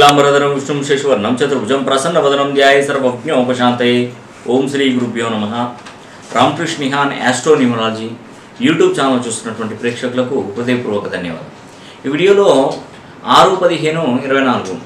శుక్లాంబరధరం విష్ణుం శశివర్ణం చతుర్భుజం ప్రసన్నవదనం ధ్యాయ సర్వజ్ఞోపశాంతయే ఓం శ్రీ గురుభ్యో నమ రామకృష్ణ నిహాన్ యాస్ట్రో న్యూమరాలజీ యూట్యూబ్ ఛానల్ చూస్తున్నటువంటి ప్రేక్షకులకు హృదయపూర్వక ధన్యవాదాలు ఈ వీడియోలో ఆరు పదిహేను ఇరవై నాలుగు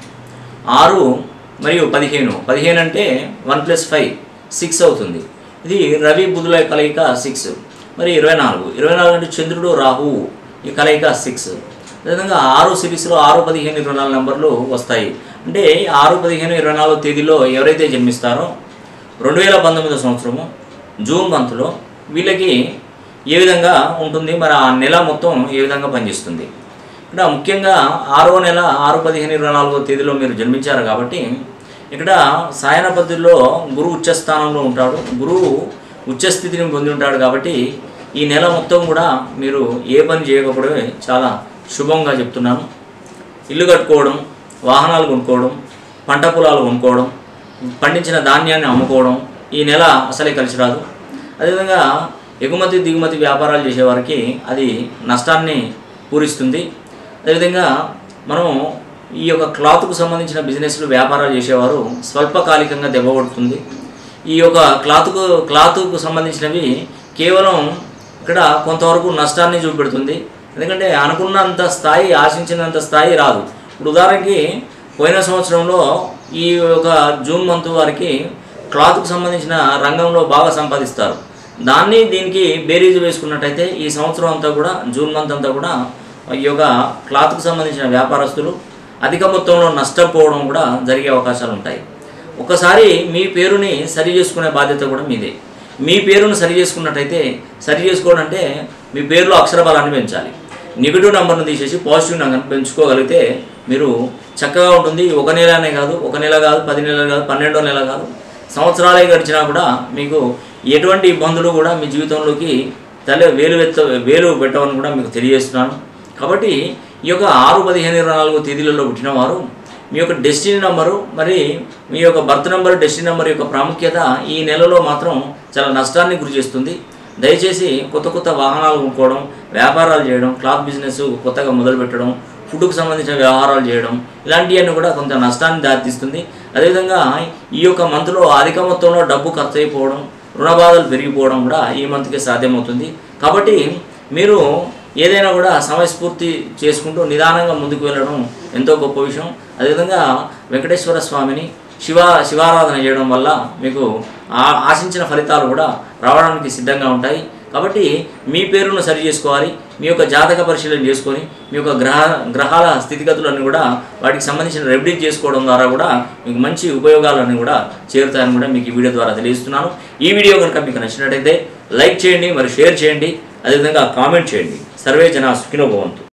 ఆరు మరియు పదిహేను పదిహేను అంటే వన్ ప్లస్ ఫైవ్ సిక్స్ అవుతుంది ఇది రవి బుధుల కలయిక సిక్స్ మరి ఇరవై నాలుగు ఇరవై నాలుగు అంటే చంద్రుడు రాహువు ఈ కలయిక సిక్స్ అదేవిధంగా ఆరు సిరీస్లో ఆరు పదిహేను ఇరవై నాలుగు నెంబర్లు వస్తాయి అంటే ఆరు పదిహేను ఇరవై నాలుగు తేదీలో ఎవరైతే జన్మిస్తారో రెండు వేల పంతొమ్మిదో సంవత్సరము జూన్ మంత్లో వీళ్ళకి ఏ విధంగా ఉంటుంది మరి ఆ నెల మొత్తం ఏ విధంగా పనిచేస్తుంది ఇక్కడ ముఖ్యంగా ఆరో నెల ఆరు పదిహేను ఇరవై నాలుగో తేదీలో మీరు జన్మించారు కాబట్టి ఇక్కడ సాయన పద్ధతిలో గురువు ఉచ్చ స్థానంలో ఉంటాడు గురువు ఉచ్చస్థితిని పొంది ఉంటాడు కాబట్టి ఈ నెల మొత్తం కూడా మీరు ఏ పని చేయకపోవడమే చాలా శుభంగా చెప్తున్నాను ఇల్లు కట్టుకోవడం వాహనాలు కొనుక్కోవడం పంట పొలాలు కొనుక్కోవడం పండించిన ధాన్యాన్ని అమ్ముకోవడం ఈ నెల అసలే కలిసి రాదు అదేవిధంగా ఎగుమతి దిగుమతి వ్యాపారాలు చేసేవారికి అది నష్టాన్ని పూరిస్తుంది అదేవిధంగా మనం ఈ యొక్క క్లాత్కు సంబంధించిన బిజినెస్లు వ్యాపారాలు చేసేవారు స్వల్పకాలికంగా దెబ్బపడుతుంది ఈ యొక్క క్లాత్కు క్లాత్కు సంబంధించినవి కేవలం ఇక్కడ కొంతవరకు నష్టాన్ని చూపెడుతుంది ఎందుకంటే అనుకున్నంత స్థాయి ఆశించినంత స్థాయి రాదు ఇప్పుడు ఉదాహరణకి పోయిన సంవత్సరంలో ఈ యొక్క జూన్ మంత్ వారికి క్లాత్కు సంబంధించిన రంగంలో బాగా సంపాదిస్తారు దాన్ని దీనికి బేరీజ్ వేసుకున్నట్టయితే ఈ సంవత్సరం అంతా కూడా జూన్ మంత్ అంతా కూడా ఈ యొక్క క్లాత్కు సంబంధించిన వ్యాపారస్తులు అధిక మొత్తంలో నష్టపోవడం కూడా జరిగే అవకాశాలు ఉంటాయి ఒకసారి మీ పేరుని సరి చేసుకునే బాధ్యత కూడా మీదే మీ పేరును సరి చేసుకున్నట్టయితే సరి చేసుకోవడం అంటే మీ పేరులో అక్షర బలాన్ని పెంచాలి నెగిటివ్ నెంబర్ను తీసేసి పాజిటివ్ నెంబర్ని పెంచుకోగలిగితే మీరు చక్కగా ఉంటుంది ఒక నెలనే కాదు ఒక నెల కాదు పది నెలలు కాదు పన్నెండో నెల కాదు సంవత్సరాలే గడిచినా కూడా మీకు ఎటువంటి ఇబ్బందులు కూడా మీ జీవితంలోకి తల వేలు వెత్త వేలు పెట్టవని కూడా మీకు తెలియజేస్తున్నాను కాబట్టి ఈ యొక్క ఆరు పదిహేను ఇరవై నాలుగు తేదీలలో పుట్టిన వారు మీ యొక్క డెస్టినీ నెంబరు మరి మీ యొక్క బర్త్ నెంబర్ డెస్టినీ నెంబర్ యొక్క ప్రాముఖ్యత ఈ నెలలో మాత్రం చాలా నష్టాన్ని గురి చేస్తుంది దయచేసి కొత్త కొత్త వాహనాలు కొనుక్కోవడం వ్యాపారాలు చేయడం క్లాత్ బిజినెస్ కొత్తగా మొదలుపెట్టడం ఫుడ్కు సంబంధించిన వ్యవహారాలు చేయడం ఇలాంటివన్నీ కూడా కొంత నష్టాన్ని దారితీస్తుంది అదేవిధంగా ఈ యొక్క మంత్లో అధిక మొత్తంలో డబ్బు ఖర్చు అయిపోవడం రుణ బాధలు పెరిగిపోవడం కూడా ఈ మంత్కి సాధ్యమవుతుంది కాబట్టి మీరు ఏదైనా కూడా సమయస్ఫూర్తి చేసుకుంటూ నిదానంగా ముందుకు వెళ్ళడం ఎంతో గొప్ప విషయం అదేవిధంగా వెంకటేశ్వర స్వామిని శివ శివారాధన చేయడం వల్ల మీకు ఆ- ఆశించిన ఫలితాలు కూడా రావడానికి సిద్ధంగా ఉంటాయి కాబట్టి మీ పేరును సరి చేసుకోవాలి మీ యొక్క జాతక పరిశీలన చేసుకొని మీ యొక్క గ్రహ గ్రహాల స్థితిగతులన్నీ కూడా వాటికి సంబంధించిన రెమెడీస్ చేసుకోవడం ద్వారా కూడా మీకు మంచి ఉపయోగాలన్నీ కూడా చేరుతాయని కూడా మీకు ఈ వీడియో ద్వారా తెలియజేస్తున్నాను ఈ వీడియో కనుక మీకు నచ్చినట్టయితే లైక్ చేయండి మరి షేర్ చేయండి అదేవిధంగా కామెంట్ చేయండి సర్వే జన సుఖినో భవంతు